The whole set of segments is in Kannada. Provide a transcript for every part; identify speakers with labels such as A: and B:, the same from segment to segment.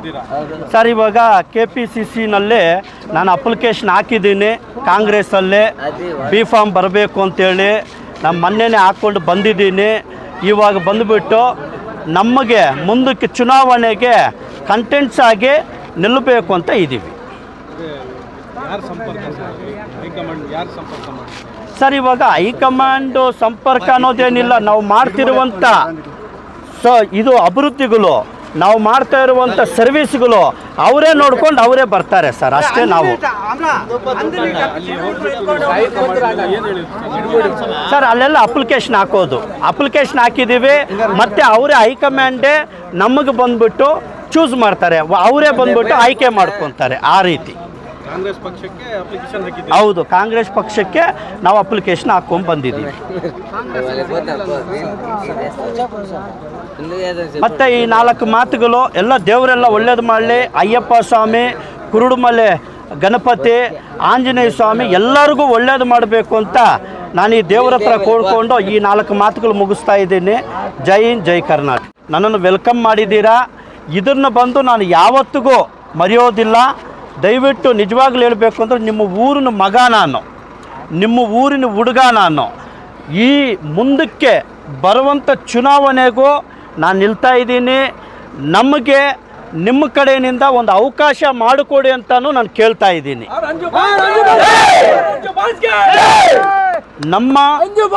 A: ಇದ್ದೀರಾ
B: ಸರ್ ಇವಾಗ ಕೆ ಪಿ ಸಿ ಸಿನಲ್ಲಿ ನಾನು ಅಪ್ಲಿಕೇಶನ್ ಹಾಕಿದ್ದೀನಿ ಕಾಂಗ್ರೆಸ್ಸಲ್ಲಿ ಬಿ ಫಾರ್ಮ್ ಬರಬೇಕು ಅಂತೇಳಿ ನಾನು ಮೊನ್ನೆನೇ ಹಾಕ್ಕೊಂಡು ಬಂದಿದ್ದೀನಿ ಇವಾಗ ಬಂದುಬಿಟ್ಟು ನಮಗೆ ಮುಂದಕ್ಕೆ ಚುನಾವಣೆಗೆ ಕಂಟೆಂಟ್ಸ್ ಆಗಿ ನಿಲ್ಲಬೇಕು ಅಂತ ಇದ್ದೀವಿ
A: ಯಾರು ಸಂಪರ್ಕ ಸರ್ ಹೈಕಮಾಂಡ್ ಯಾರು ಸಂಪರ್ಕ ಮಾಡ್ತಾರೆ
B: ಸರ್ ಇವಾಗ ಹೈಕಮಾಂಡು ಸಂಪರ್ಕ ಅನ್ನೋದೇನಿಲ್ಲ ನಾವು ಮಾಡ್ತಿರುವಂಥ ಸೊ ಇದು ಅಭಿವೃದ್ಧಿಗಳು ನಾವು ಮಾಡ್ತಾ ಇರುವಂಥ ಸರ್ವಿಸ್ಗಳು ಅವರೇ ನೋಡ್ಕೊಂಡು ಅವರೇ ಬರ್ತಾರೆ ಸರ್ ಅಷ್ಟೇ ನಾವು
A: ಅಲ್ಲಿ ಹೋಗ್ಬಿಟ್ಟು ಏನು ಹೇಳಿದ್ರು ಸರ್
B: ಸರ್ ಅಲ್ಲೆಲ್ಲ ಅಪ್ಲಿಕೇಶನ್ ಹಾಕೋದು ಅಪ್ಲಿಕೇಶನ್ ಹಾಕಿದ್ದೀವಿ ಮತ್ತೆ ಅವರೇ ಹೈಕಮಾಂಡೇ ನಮಗೆ ಬಂದ್ಬಿಟ್ಟು ಚೂಸ್ ಮಾಡ್ತಾರೆ ವ- ಅವರೇ ಬಂದ್ಬಿಟ್ಟು ಆಯ್ಕೆ ಮಾಡ್ಕೊತಾರೆ ಆ ರೀತಿ
A: ಕಾಂಗ್ರೆಸ್ ಪಕ್ಷಕ್ಕೆ ಅಪ್ಲಿಕೇಶನ್ ಹಾಕಿದ್ದೀರಾ
B: ಹೌದು ಕಾಂಗ್ರೆಸ್ ಪಕ್ಷಕ್ಕೆ ನಾವು ಅಪ್ಲಿಕೇಶನ್ ಹಾಕೊಂಡು ಬಂದಿದ್ದೀವಿ ಮತ್ತು ಈ ನಾಲ್ಕು ಮಾತುಗಳು ಎಲ್ಲ ದೇವರೆಲ್ಲ ಒಳ್ಳೇದು ಮಾಡಲಿ ಅಯ್ಯಪ್ಪ ಸ್ವಾಮಿ ಕುರುಡುಮಲೆ ಗಣಪತಿ ಆಂಜನೇಯ ಸ್ವಾಮಿ ಎಲ್ಲರಿಗೂ ಒಳ್ಳೇದು ಮಾಡಬೇಕು ಅಂತ ನಾನು ಈ ದೇವರ ಹತ್ರ ಕೋಡ್ಕೊಂಡು ಈ ನಾಲ್ಕು ಮಾತುಗಳು ಮುಗಿಸ್ತಾ ಇದ್ದೀನಿ ಜೈ ಹಿಂದ್ ಜೈ ಕರ್ನಾಟಕ ನನ್ನನ್ನು ವೆಲ್ಕಮ್ ಮಾಡಿದ್ದೀರಾ ಇದನ್ನು ಬಂದು ನಾನು ಯಾವತ್ತಿಗೂ ಮರೆಯೋದಿಲ್ಲ ದಯವಿಟ್ಟು ನಿಜವಾಗ್ಲೂ ಹೇಳಬೇಕು ಅಂದರೆ ನಿಮ್ಮ ಊರಿನ ಮಗ ನಾನು ನಿಮ್ಮ ಊರಿನ ಹುಡುಗ ನಾನು ಈ ಮುಂದಕ್ಕೆ ಬರುವಂಥ ಚುನಾವಣೆಗೂ ನಾನು ನಿಲ್ತಾ ಇದ್ದೀನಿ ನಮಗೆ ನಿಮ್ಮ ಕಡೆಯಿಂದ ಒಂದು ಅವಕಾಶ ಮಾಡಿಕೊಡಿ ಅಂತಾನು ನಾನು ಕೇಳ್ತಾ ಇದ್ದೀನಿ ನಮ್ಮ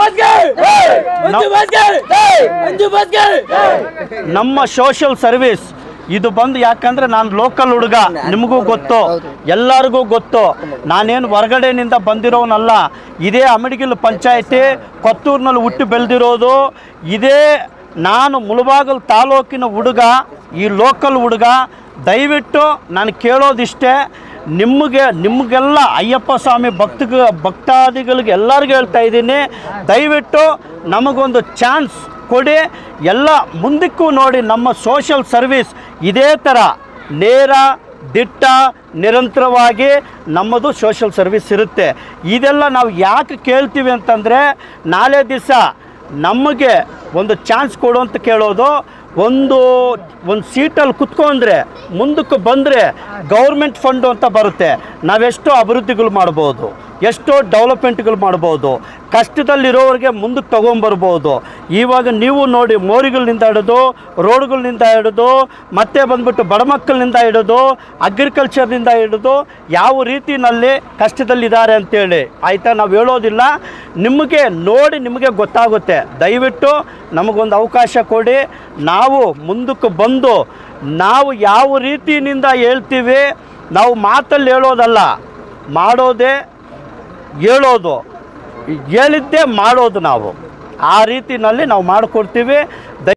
B: ನಮ್ಮ ಸೋಷಿಯಲ್ ಸರ್ವಿಸ್ ಇದು ಬಂದು ಯಾಕಂದ್ರೆ ನಾನು ಲೋಕಲ್ ಹುಡುಗ ನಿಮಗೂ ಗೊತ್ತು ಎಲ್ಲರಿಗೂ ಗೊತ್ತು ನಾನೇನು ಹೊರಗಡೆನಿಂದ ಬಂದಿರೋನಲ್ಲ ಇದೇ ಅಮಡಿಗಿಲ್ ಪಂಚಾಯತಿ ಕೊತ್ತೂರಿನಲ್ಲಿ ಹುಟ್ಟಿ ಬೆಳೆದಿರೋದು ಇದೇ ನಾನು ಮುಳಬಾಗಲ್ ತಾಲೂಕಿನ ಹುಡುಗ ಈ ಲೋಕಲ್ ಹುಡುಗ ದಯವಿಟ್ಟು ನಾನು ಕೇಳೋದಿಷ್ಟೇ ನಿಮಗೆ ನಿಮಗೆಲ್ಲ ಅಯ್ಯಪ್ಪ ಸ್ವಾಮಿ ಭಕ್ತ ಭಕ್ತಾದಿಗಳಿಗೆ ಎಲ್ಲರಿಗೂ ಹೇಳ್ತಾ ಇದ್ದೀನಿ ದಯವಿಟ್ಟು ನಮಗೊಂದು ಚಾನ್ಸ್ ಕೊಡಿ ಎಲ್ಲ ಮುಂದಕ್ಕೂ ನೋಡಿ ನಮ್ಮ ಸೋಷಿಯಲ್ ಸರ್ವಿಸ್ ಇದೇ ಥರ ನೇರ ದಿಟ್ಟ ನಿರಂತರವಾಗಿ ನಮ್ಮದು ಸೋಷಿಯಲ್ ಸರ್ವಿಸ್ ಇರುತ್ತೆ ಇದೆಲ್ಲ ನಾವು ಯಾಕೆ ಕೇಳ್ತೀವಿ ಅಂತಂದರೆ ನಾಳೆ ದಿವಸ ನಮಗೆ ಒಂದು ಚಾನ್ಸ್ ಕೊಡು ಅಂತ ಕೇಳೋದು ಒಂದು ಒಂದು ಸೀಟಲ್ಲಿ ಕುತ್ಕೊಂಡ್ರೆ ಮುಂದಕ್ಕೆ ಬಂದರೆ ಗೌರ್ಮೆಂಟ್ ಫಂಡು ಅಂತ ಬರುತ್ತೆ ನಾವೆಷ್ಟೋ ಅಭಿವೃದ್ಧಿಗಳು ಮಾಡ್ಬೋದು ಎಷ್ಟೋ ಡೆವಲಪ್ಮೆಂಟ್ಗಳು ಮಾಡ್ಬೋದು ಕಷ್ಟದಲ್ಲಿರೋರಿಗೆ ಮುಂದಕ್ಕೆ ತೊಗೊಂಬರ್ಬೋದು ಇವಾಗ ನೀವು ನೋಡಿ ಮೋರಿಗಳಿಂದ ಹಿಡಿದು ರೋಡ್ಗಳಿಂದ ಹಿಡಿದು ಮತ್ತೆ ಬಂದ್ಬಿಟ್ಟು ಬಡ ಮಕ್ಕಳಿಂದ ಹಿಡಿದು ಅಗ್ರಿಕಲ್ಚರ್ನಿಂದ ಹಿಡಿದು ಯಾವ ರೀತಿನಲ್ಲಿ ಕಷ್ಟದಲ್ಲಿದ್ದಾರೆ ಅಂತೇಳಿ ಆಯಿತಾ ನಾವು ಹೇಳೋದಿಲ್ಲ ನಿಮಗೆ ನೋಡಿ ನಿಮಗೆ ಗೊತ್ತಾಗುತ್ತೆ ದಯವಿಟ್ಟು ನಮಗೊಂದು ಅವಕಾಶ ಕೊಡಿ ನಾವು ಮುಂದಕ್ಕೆ ಬಂದು ನಾವು ಯಾವ ರೀತಿಯಿಂದ ಹೇಳ್ತೀವಿ ನಾವು ಮಾತಲ್ಲಿ ಹೇಳೋದಲ್ಲ ಮಾಡೋದೇ ಹೇಳೋದು ಹೇಳಿದ್ದೇ ಮಾಡೋದು ನಾವು ಆ ರೀತಿನಲ್ಲಿ ನಾವು ಮಾಡಿಕೊಡ್ತೀವಿ ದಯ